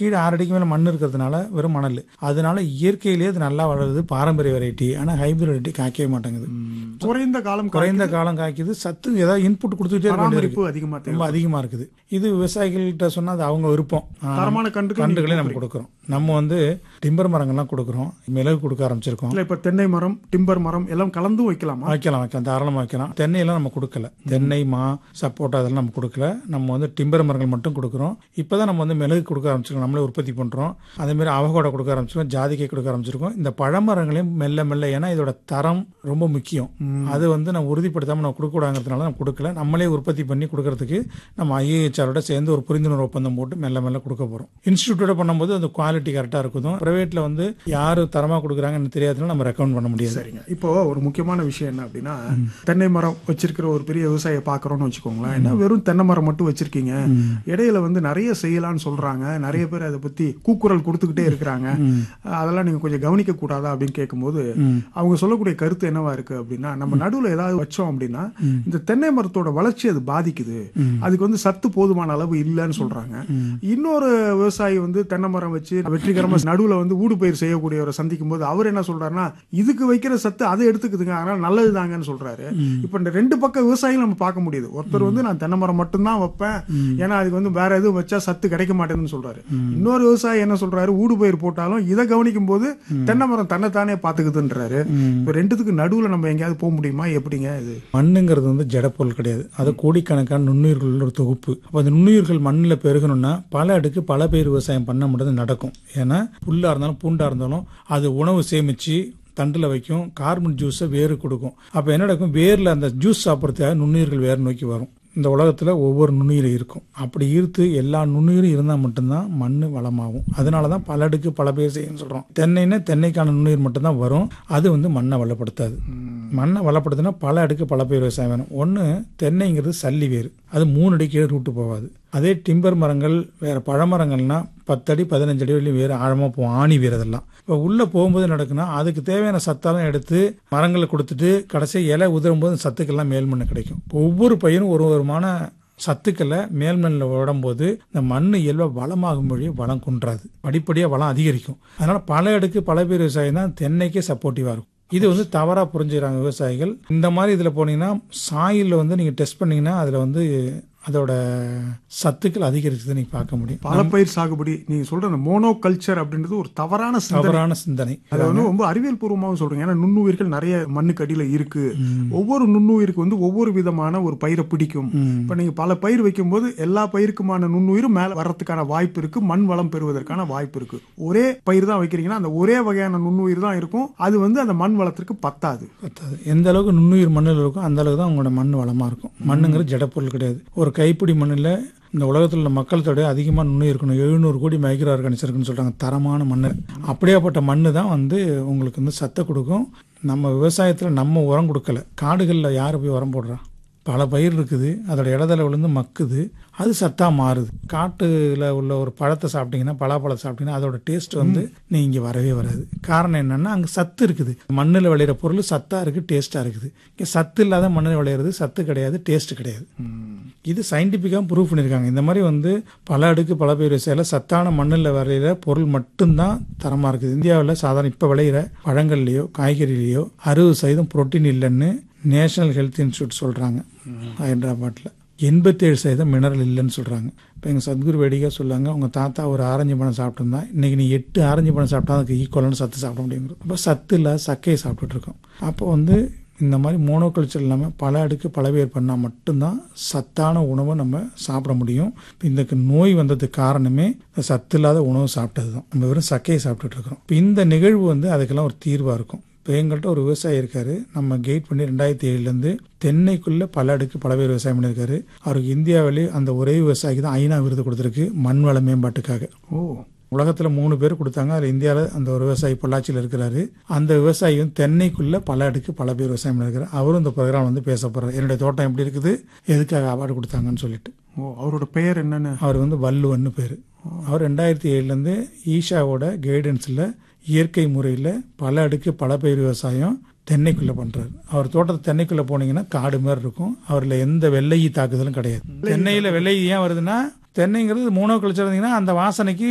கீழே ஆறு அடிக்கு மேலே மண் இருக்கிறதுனால வெறும் மணல் அதனால இயற்கையிலேயே அது நல்லா வளருது பாரம்பரிய வெரைட்டி ஆனால் ஹைபிரிட் வெரைட்டி காய்க்கவே மாட்டேங்குது குறைந்த காலம் குறைந்த காலம் காய்க்குது சத்து ஏதாவது இன்புட் கொடுத்துட்டே இருக்க வேண்டியது பராமரிப்பு இருக்கு. அதிகமா தேவை ரொம்ப அதிகமாக இருக்குது இது விவசாயிகள்கிட்ட சொன்னால் அது அவங்க விருப்பம் ஆ, தரமான கன்றுகள் கன்றுகளே நம்ம கொடுக்குறோம் நம்ம வந்து டிம்பர் மரங்கள்லாம் கொடுக்குறோம் மிளகு கொடுக்க ஆரம்பிச்சிருக்கோம் இல்ல இப்ப தென்னை மரம் டிம்பர் மரம் எல்லாம் கலந்தும் வைக்கலாமா வைக்கலாம் வைக்கலாம் தாராளமாக வைக்கலாம் தென்னையெல்லாம் நம்ம கொடுக்கல தென்னை மா சப்போட்டா அதெல்லாம் நம்ம கொடுக்கல நம்ம வந்து டிம்பர் மரங்கள் மட்டும் கொடுக்குறோம் இப்போ தான் நம்ம வந்து மிளகு கொடுக்க ஆரம்பிச்சிருக்கோம் நம்மளே உற்பத்தி பண்ணுறோம் அதேமாதிரி அவகோடா கொடுக்க ஆரம்பிச்சிருக்கோம் ஜாதிக்காய் கொடுக்க ஆரம்பிச்சிருக்கோம் இந்த பழமரங்களையும் மெல்ல மெல்ல ஏன்னா இதோட தரம் ரொம்ப முக்கியம் அது வந்து நம்ம உறுதிப்படுத்தாமல் நம்ம கொடுக்கூடாங்கிறதுனால நம்ம கொடுக்கல நம்மளே உற்பத்தி பண்ணி கொடுக்கறதுக்கு நம்ம ஐஏஹெச்ஆரோட சேர்ந்து ஒரு புரிந்துணர்வு ஒப்பந்தம் போட்டு மெல்ல மெல்ல கொடுக்க போகிறோம் இன்ஸ்டியூட்டோட பண்ணும்போது அந்த குவாலிட்டி கரெக்டாக இருக்குதும் ப்ரைவேட்டில் வந்து யார் தரமாக கொடுக்குறாங்கன்னு தெரியாதனால நம்ம ரெக்கமெண்ட் பண்ண முடியாது சரிங்க இப்போ ஒரு முக்கியமான விஷயம் என்ன அப்படின்னா தென்னை மரம் வச்சிருக்கிற ஒரு பெரிய விவசாயியை பாக்குறோம்னு வச்சுக்கோங்களேன் என்ன வெறும் தென்னை மரம் மட்டும் வச்சிருக்கீங்க இடையில வந்து நிறைய செய்யலாம்னு சொல்றாங்க நிறைய பேர் அதை பத்தி கூக்குரல் கொடுத்துக்கிட்டே இருக்கிறாங்க அதெல்லாம் நீங்க கொஞ்சம் கவனிக்க கூடாதா அப்படின்னு கேட்கும்போது அவங்க சொல்லக்கூடிய கருத்து என்னவா இருக்கு அப்படின்னா நம்ம நடுவுல ஏதாவது வச்சோம் அப்படின்னா இந்த தென்னை மரத்தோட வளர்ச்சி அது பாதிக்குது அதுக்கு வந்து சத்து போதுமான அளவு இல்லைன்னு சொல்றாங்க இன்னொரு விவசாயி வந்து தென்னை மரம் வச்சு வெற்றிகரமா நடுவுல வந்து ஊடு பயிர் செய்யக்கூடியவரை சந்திக்கும் போது அவர் என்ன சொல்றாருன்னா இதுக்கு வைக்கிற சத்து அதை எடுத்துக்குதுங்க அதனால நல்லதுதாங்கன்னு சொல்றாரு இப்ப இந்த ரெண்டு பக்கம் விவசாயிகள் நம்ம பார்க்க முடியுது ஒருத்தர் வந்து நான் தென்னை மரம் மட்டும்தான் வைப்பேன் ஏன்னா அதுக்கு வந்து வேற எதுவும் வச்சா சத்து கிடைக்க மாட்டேதுன்னு சொல்றாரு இன்னொரு விவசாயி என்ன சொல்றாரு ஊடு பயிர் போட்டாலும் இதை கவனிக்கும் போது தென்னை மரம் தன்னைத்தானே பாத்துக்குதுன்றாரு இப்ப ரெண்டுத்துக்கு நடுவுல நம்ம எங்கேயாவது போக முடியுமா எப்படிங்க இது மண்ணுங்கிறது வந்து ஜடப்பொருள் கிடையாது அது கோடிக்கணக்கான நுண்ணுயிர்கள் ஒரு தொகுப்பு அப்போ அந்த நுண்ணுயிர்கள் மண்ணில் பெருகணும்னா பல அடுக்கு பல பேர் விவசாயம் பண்ண முடியாது நடக்கும் ஏன்னா புல்லா இருந்தாலும் பூண்டா இருந்தாலும் அது உணவு சேமிச்சு தண்டில் வைக்கும் கார்பன் ஜூஸை வேறு கொடுக்கும் அப்போ என்ன நடக்கும் வேரில் அந்த ஜூஸ் சாப்பிட்றதுக்காக நுண்ணுயிர்கள் வேறு நோக்கி வரும் இந்த உலகத்தில் ஒவ்வொரு நுண்ணுயிரும் இருக்கும் அப்படி ஈர்த்து எல்லா நுண்ணுயிரும் இருந்தால் மட்டும்தான் மண் வளமாகும் அதனால தான் பல அடுக்கு பல பேர் செய்யணும்னு சொல்கிறோம் தென்னைன்னா தென்னைக்கான நுண்ணுயிர் மட்டும்தான் வரும் அது வந்து மண்ணை வளப்படுத்தாது மண்ணை வளப்படுத்தினா பல அடுக்கு பல பேர் விவசாயம் வேணும் ஒன்று தென்னைங்கிறது சல்லி வேர் அது மூணு அடி கீழே ரூட்டு போகாது அதே டிம்பர் மரங்கள் வேற பழமரங்கள்னா பத்தடி பதினஞ்சு அடி வரையும் வேறு ஆழமாக போகும் ஆணி வேர் அதெல்லாம் இப்போ உள்ளே போகும்போது நடக்குன்னா அதுக்கு தேவையான சத்தெல்லாம் எடுத்து மரங்களை கொடுத்துட்டு கடைசி இலை உதிரும் போது சத்துக்கெல்லாம் மேல்மண்ணு கிடைக்கும் இப்போ ஒவ்வொரு பையனும் ஒரு ஒருமான சத்துக்களை மேல்மண்ணில் விடும்போது இந்த மண் இயல்பாக வளமாகும் மொழி வளம் குன்றாது படிப்படியாக வளம் அதிகரிக்கும் அதனால பல அடுக்கு பல பேர் விவசாயம் தான் தென்னைக்கே சப்போர்ட்டிவாக இருக்கும் இது வந்து தவறாக புரிஞ்சுக்கிறாங்க விவசாயிகள் இந்த மாதிரி இதில் போனீங்கன்னா சாயிலில் வந்து நீங்கள் டெஸ்ட் பண்ணீங்கன்னா அதில் வந்து அதோட சத்துக்கள் அதிகரிச்சதை நீங்கள் பார்க்க முடியும் பல பயிர் சாகுபடி நீங்க சொல்ற அந்த மோனோ கல்ச்சர் அப்படின்றது ஒரு தவறான சிந்தனை தவறான சிந்தனை அதை வந்து ரொம்ப அறிவியல் பூர்வமாகவும் சொல்றீங்க ஏன்னா நுண்ணுயிர்கள் நிறைய மண்ணுக்கு அடியில இருக்கு ஒவ்வொரு நுண்ணுயிருக்கு வந்து ஒவ்வொரு விதமான ஒரு பயிரை பிடிக்கும் இப்ப நீங்க பல பயிர் வைக்கும்போது எல்லா பயிருக்குமான நுண்ணுயிரும் மேல வர்றதுக்கான வாய்ப்பு இருக்கு மண் வளம் பெறுவதற்கான வாய்ப்பு இருக்கு ஒரே பயிர் தான் வைக்கிறீங்கன்னா அந்த ஒரே வகையான நுண்ணுயிர் தான் இருக்கும் அது வந்து அந்த மண் வளத்திற்கு பத்தாது பத்தாது எந்த அளவுக்கு நுண்ணுயிர் மண்ணில் இருக்கும் அந்த அளவுக்கு தான் உங்களோட மண் வளமாக இருக்கும் மண்ணுங்கிறது ஜடப்பொருள் கிடையாது ஒரு கைப்பிடி மண்ணில் இந்த உலகத்தில் உள்ள மக்கள் தொகை அதிகமாக நுண்ணு இருக்கணும் எழுநூறு கோடி மைக்ரோ ஆர்கானிக்ஸ் இருக்குன்னு சொல்கிறாங்க தரமான மண் அப்படியாப்பட்ட மண் தான் வந்து உங்களுக்கு வந்து சத்தை கொடுக்கும் நம்ம விவசாயத்தில் நம்ம உரம் கொடுக்கல காடுகளில் யார் போய் உரம் போடுறா பல பயிர் இருக்குது அதோட இடத்துல விழுந்து மக்குது அது சத்தா மாறுது காட்டுல உள்ள ஒரு பழத்தை சாப்பிட்டீங்கன்னா பலாப்பழத்தை சாப்பிட்டீங்கன்னா அதோட டேஸ்ட் வந்து நீ இங்கே வரவே வராது காரணம் என்னன்னா அங்கே சத்து இருக்குது மண்ணில் விளையிற பொருள் சத்தா இருக்கு டேஸ்டா இருக்குது இங்கே சத்து இல்லாத மண்ணில் விளையிறது சத்து கிடையாது டேஸ்ட் கிடையாது இது சயின்டிஃபிக்காக ப்ரூவ் பண்ணியிருக்காங்க இந்த மாதிரி வந்து பல அடுக்கு பல பேர் விவசாயில சத்தான மண்ணில் வரைகிற பொருள் மட்டும்தான் தரமாக இருக்குது இந்தியாவில் சாதாரண இப்போ விளையிற பழங்கள்லையோ காய்கறிலையோ அறுபது சதவீதம் புரோட்டீன் இல்லைன்னு நேஷனல் ஹெல்த் இன்ஸ்டியூட் சொல்கிறாங்க ஹைதராபாத்தில் எண்பத்தேழு சதவீதம் மினரல் இல்லைன்னு சொல்கிறாங்க இப்போ எங்கள் சத்குரு வேடிக்கை சொல்லாங்க உங்கள் தாத்தா ஒரு ஆரஞ்சு பழம் சாப்பிட்டுருந்தா இன்றைக்கி நீ எட்டு ஆரஞ்சு பழம் சாப்பிட்டா அதுக்கு ஈக்குவலான சத்து சாப்பிட முடியுங்கிறோம் அப்போ சத்து இல்லாத சக்கையை சாப்பிட்டுட்டு இருக்கோம் அப்போ வந்து இந்த மாதிரி மோனோகல்ச்சர் இல்லாமல் பல அடுக்கு பல பேர் பண்ணால் மட்டும்தான் சத்தான உணவை நம்ம சாப்பிட முடியும் இப்போ இந்த நோய் வந்ததுக்கு காரணமே இந்த சத்து இல்லாத உணவு சாப்பிட்டது தான் நம்ம வெறும் சக்கையை சாப்பிட்டுட்டு இருக்கிறோம் இப்போ இந்த நிகழ்வு வந்து அதுக்கெல்லாம் ஒரு தீர்வாக இருக்கும் இப்போ எங்கள்கிட்ட ஒரு விவசாயி இருக்காரு நம்ம கெயிட் பண்ணி ரெண்டாயிரத்தி ஏழுலேருந்து தென்னைக்குள்ள பல அடுக்கு பல பேர் விவசாயம் பண்ணியிருக்காரு அவருக்கு இந்தியாவிலே அந்த ஒரே விவசாயிக்கு தான் ஐநா விருது கொடுத்துருக்கு மண் வள மேம்பாட்டுக்காக ஓ உலகத்தில் மூணு பேர் கொடுத்தாங்க அதில் இந்தியாவில் அந்த ஒரு விவசாயி பொள்ளாச்சியில் இருக்கிறாரு அந்த விவசாயி வந்து தென்னைக்குள்ள பல அடுக்கு பல பேர் விவசாயம் பண்ணியிருக்காரு அவரும் இந்த ப்ரோக்ராம் வந்து பேச போகிறார் என்னுடைய தோட்டம் எப்படி இருக்குது எதுக்காக அவார்டு கொடுத்தாங்கன்னு சொல்லிட்டு ஓ அவரோட பெயர் என்னன்னு அவர் வந்து வள்ளுவன்னு பேர் அவர் ரெண்டாயிரத்தி ஏழுலேருந்து ஈஷாவோட கைடன்ஸில் இயற்கை முறையில் பல அடுக்கு பல பயிர் விவசாயம் தென்னைக்குள்ளே பண்ணுறாரு அவர் தோட்டத்தை தென்னைக்குள்ளே போனீங்கன்னா காடு மாதிரி இருக்கும் அவரில் எந்த வெள்ளையி தாக்குதலும் கிடையாது தென்னையில் வெள்ளையி ஏன் வருதுன்னா தென்னைங்கிறது மூணோ கழிச்சு இருந்தீங்கன்னா அந்த வாசனைக்கு